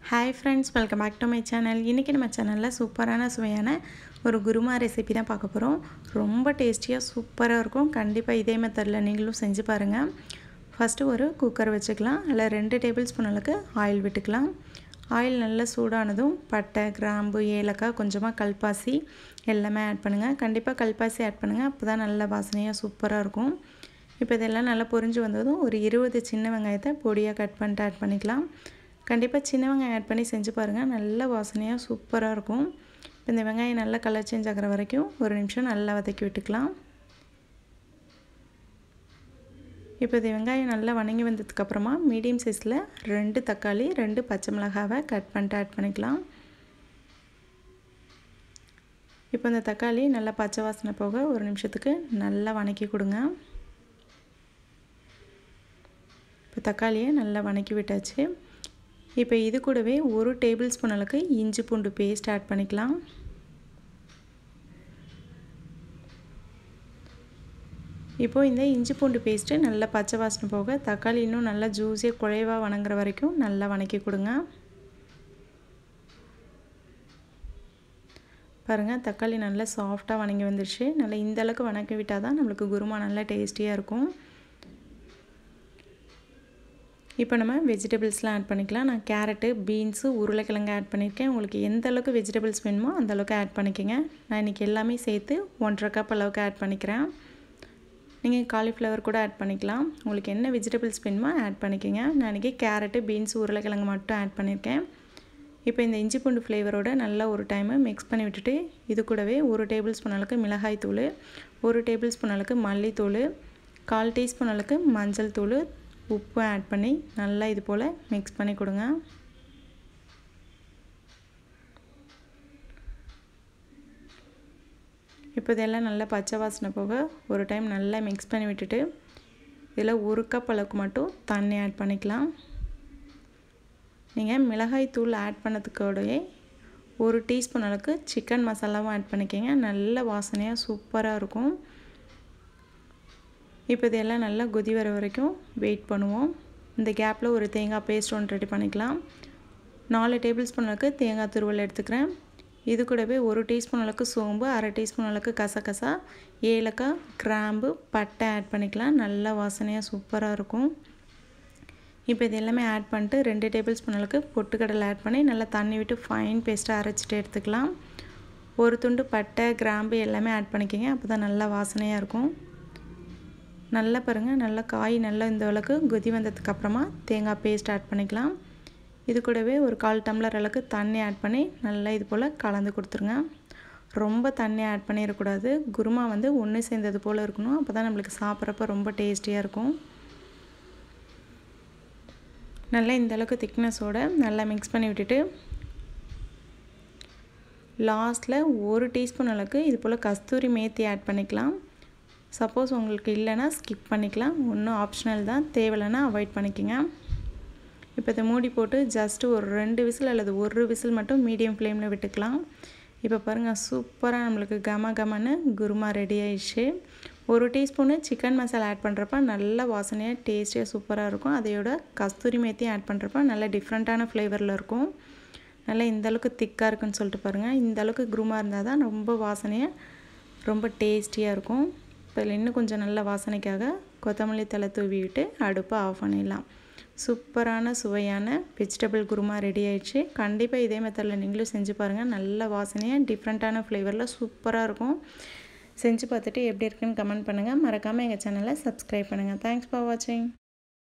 hi friends welcome back to my channel இன்றைக்கி நம்ம சேனலில் சூப்பரான சுவையான ஒரு குருமா ரெசிபி தான் பார்க்க போகிறோம் ரொம்ப டேஸ்டியாக சூப்பராக இருக்கும் கண்டிப்பாக இதே மெத்தடில் நீங்களும் செஞ்சு பாருங்கள் ஃபஸ்ட்டு ஒரு குக்கர் வச்சுக்கலாம் அதில் ரெண்டு டேபிள் ஸ்பூன் அளவுக்கு ஆயில் விட்டுக்கலாம் ஆயில் நல்லா சூடானதும் பட்டை கிராம்பு ஏலக்காய் கொஞ்சமாக கல்பாசி எல்லாமே ஆட் பண்ணுங்கள் கண்டிப்பாக கல்பாசி ஆட் பண்ணுங்கள் அப்போ தான் நல்ல வாசனையாக சூப்பராக இருக்கும் இப்போ இதெல்லாம் நல்லா பொரிஞ்சு வந்ததும் ஒரு இருபது சின்ன வெங்காயத்தை பொடியாக கட் பண்ணிட்டு ஆட் பண்ணிக்கலாம் கண்டிப்பாக சின்ன வெங்காயம் ஆட் பண்ணி செஞ்சு பாருங்கள் நல்ல வாசனையாக சூப்பராக இருக்கும் இப்போ இந்த வெங்காயம் நல்லா கலர் சேஞ்ச் ஆகிற வரைக்கும் ஒரு நிமிஷம் நல்லா வதக்கி விட்டுக்கலாம் இப்போ இந்த வெங்காயம் நல்லா வணங்கி வந்ததுக்கப்புறமா மீடியம் சைஸில் ரெண்டு தக்காளி ரெண்டு பச்சை மிளகாவை கட் பண்ணிட்டு ஆட் பண்ணிக்கலாம் இப்போ இந்த தக்காளி நல்லா பச்சை வாசனை போக ஒரு நிமிஷத்துக்கு நல்லா வணக்கி கொடுங்க இப்போ தக்காளியை நல்லா வணக்கி விட்டாச்சு இப்போ இது கூடவே ஒரு டேபிள் ஸ்பூன் அளவுக்கு இஞ்சி பூண்டு பேஸ்ட் ஆட் பண்ணிக்கலாம் இப்போது இந்த இஞ்சி பூண்டு பேஸ்ட்டு நல்லா பச்சை வாசனை போக தக்காளி இன்னும் நல்லா ஜூஸியாக குழைவாக வணங்குற வரைக்கும் நல்லா வணக்கி கொடுங்க பாருங்கள் தக்காளி நல்லா சாஃப்டாக வணங்கி வந்துடுச்சு நல்லா இந்த அளவுக்கு வணக்கி விட்டால் தான் நம்மளுக்கு குருமா நல்லா டேஸ்டியாக இருக்கும் இப்போ நம்ம வெஜிடபிள்ஸ்லாம் ஆட் பண்ணிக்கலாம் நான் கேரட்டு பீன்ஸு உருளைக்கிழங்கு ஆட் பண்ணியிருக்கேன் உங்களுக்கு எந்த அளவுக்கு வெஜிடபிள்ஸ் வேணுமோ அந்த அளவுக்கு ஆட் பண்ணிக்கோங்க நான் இன்றைக்கி எல்லாமே சேர்த்து ஒன்றரை கப் அளவுக்கு ஆட் பண்ணிக்கிறேன் நீங்கள் காலிஃப்ளவர் கூட ஆட் பண்ணிக்கலாம் உங்களுக்கு என்ன வெஜிடபிள்ஸ் வேணுமோ ஆட் பண்ணிக்கோங்க நான் இன்றைக்கி கேரட்டு பீன்ஸ் உருளைக்கிழங்கு மட்டும் ஆட் பண்ணியிருக்கேன் இப்போ இந்த இஞ்சி பூண்டு ஃப்ளேவரோட நல்லா ஒரு டைமு மிக்ஸ் பண்ணி விட்டுட்டு இது கூடவே ஒரு டேபிள் ஸ்பூன் அளவுக்கு மிளகாய் தூள் ஒரு டேபிள் ஸ்பூன் அளவுக்கு மல்லித்தூள் கால் டீஸ்பூன் அளவுக்கு மஞ்சள் தூள் உப்பு ஆட் பண்ணி நல்லா இது போல் மிக்ஸ் பண்ணி கொடுங்க இப்போ இதெல்லாம் நல்லா பச்சை வாசனை போக ஒரு டைம் நல்லா மிக்ஸ் பண்ணி விட்டுட்டு இதில் ஒரு கப் அளவுக்கு மட்டும் தண்ணி ஆட் பண்ணிக்கலாம் நீங்கள் மிளகாய் தூள் ஆட் பண்ணதுக்கூடவே ஒரு டீஸ்பூன் அளவுக்கு சிக்கன் மசாலாவும் ஆட் பண்ணிக்கோங்க நல்ல வாசனையாக சூப்பராக இருக்கும் இப்போ இதெல்லாம் நல்லா கொதி வர வரைக்கும் வெயிட் பண்ணுவோம் இந்த கேப்பில் ஒரு தேங்காய் பேஸ்ட் ஒன்று ரெடி பண்ணிக்கலாம் நாலு டேபிள் ஸ்பூன் அளவுக்கு தேங்காய் துருவல் எடுத்துக்கிறேன் இது கூடவே ஒரு டீஸ்பூன் அளவுக்கு சோம்பு அரை டீஸ்பூன் அளவுக்கு கசகசா ஏலக்காய் கிராம்பு பட்டை ஆட் பண்ணிக்கலாம் நல்லா வாசனையாக சூப்பராக இருக்கும் இப்போ இது எல்லாமே ஆட் பண்ணிட்டு ரெண்டு டேபிள் ஸ்பூன் அளவுக்கு பொட்டுக்கடலை ஆட் பண்ணி நல்லா தண்ணி விட்டு ஃபைன் பேஸ்ட்டாக அரைச்சிட்டு எடுத்துக்கலாம் ஒரு துண்டு பட்டை கிராம்பு எல்லாமே ஆட் பண்ணிக்கோங்க அப்போ தான் நல்லா வாசனையாக இருக்கும் நல்லா பாருங்கள் நல்லா காய் நல்லா இந்த அளவுக்கு கொதி வந்ததுக்கப்புறமா தேங்காய் பேஸ்ட் ஆட் பண்ணிக்கலாம் இது கூடவே ஒரு கால் டம்ளர் அளவுக்கு தண்ணி ஆட் பண்ணி நல்லா இது போல் கலந்து கொடுத்துருங்க ரொம்ப தண்ணி ஆட் பண்ணிடக்கூடாது குருமா வந்து ஒன்று சேர்ந்தது போல் இருக்கணும் அப்போ தான் நம்மளுக்கு சாப்பிட்றப்ப ரொம்ப டேஸ்டியாக இருக்கும் நல்லா இந்த அளவுக்கு திக்னஸோடு நல்லா மிக்ஸ் பண்ணி விட்டுட்டு லாஸ்ட்டில் ஒரு டீஸ்பூன் அளவுக்கு இது போல் கஸ்தூரி மேத்தி ஆட் பண்ணிக்கலாம் சப்போஸ் உங்களுக்கு இல்லைன்னா ஸ்கிப் பண்ணிக்கலாம் ஒன்றும் ஆப்ஷனல் தான் தேவையில்லைன்னா அவாய்ட் பண்ணிக்கோங்க இப்போ இதை மூடி போட்டு ஜஸ்ட்டு ஒரு ரெண்டு விசில் அல்லது ஒரு விசில் மட்டும் மீடியம் ஃப்ளேமில் விட்டுக்கலாம் இப்போ பாருங்கள் சூப்பராக நம்மளுக்கு கம கமன்னு குருமா ரெடி ஆயிடுச்சு ஒரு டீஸ்பூனு சிக்கன் மசாலா ஆட் பண்ணுறப்ப நல்ல வாசனையாக டேஸ்டியாக சூப்பராக இருக்கும் அதையோட கஸ்தூரி மேத்தியும் ஆட் பண்ணுறப்ப நல்ல டிஃப்ரெண்ட்டான ஃப்ளேவரில் இருக்கும் நல்லா இந்தளவுக்கு திக்காக இருக்குன்னு சொல்லிட்டு பாருங்கள் இந்தளவுக்கு குருமா இருந்தால் தான் ரொம்ப வாசனையாக ரொம்ப டேஸ்டியாக இருக்கும் இப்போ இதில் இன்னும் கொஞ்சம் நல்ல வாசனைக்காக கொத்தமல்லி தலை தூவி விட்டு அடுப்பை ஆஃப் பண்ணிடலாம் சூப்பரான சுவையான வெஜிடபிள் குருமா ரெடி ஆயிடுச்சு கண்டிப்பாக இதே மெத்தடில் நீங்களும் செஞ்சு பாருங்கள் நல்ல வாசனையாக டிஃப்ரெண்ட்டான ஃப்ளேவரில் சூப்பராக இருக்கும் செஞ்சு பார்த்துட்டு எப்படி இருக்குன்னு கமெண்ட் பண்ணுங்கள் மறக்காமல் எங்கள் சேனலை சப்ஸ்கிரைப் பண்ணுங்கள் தேங்க்ஸ் ஃபார் வாட்சிங்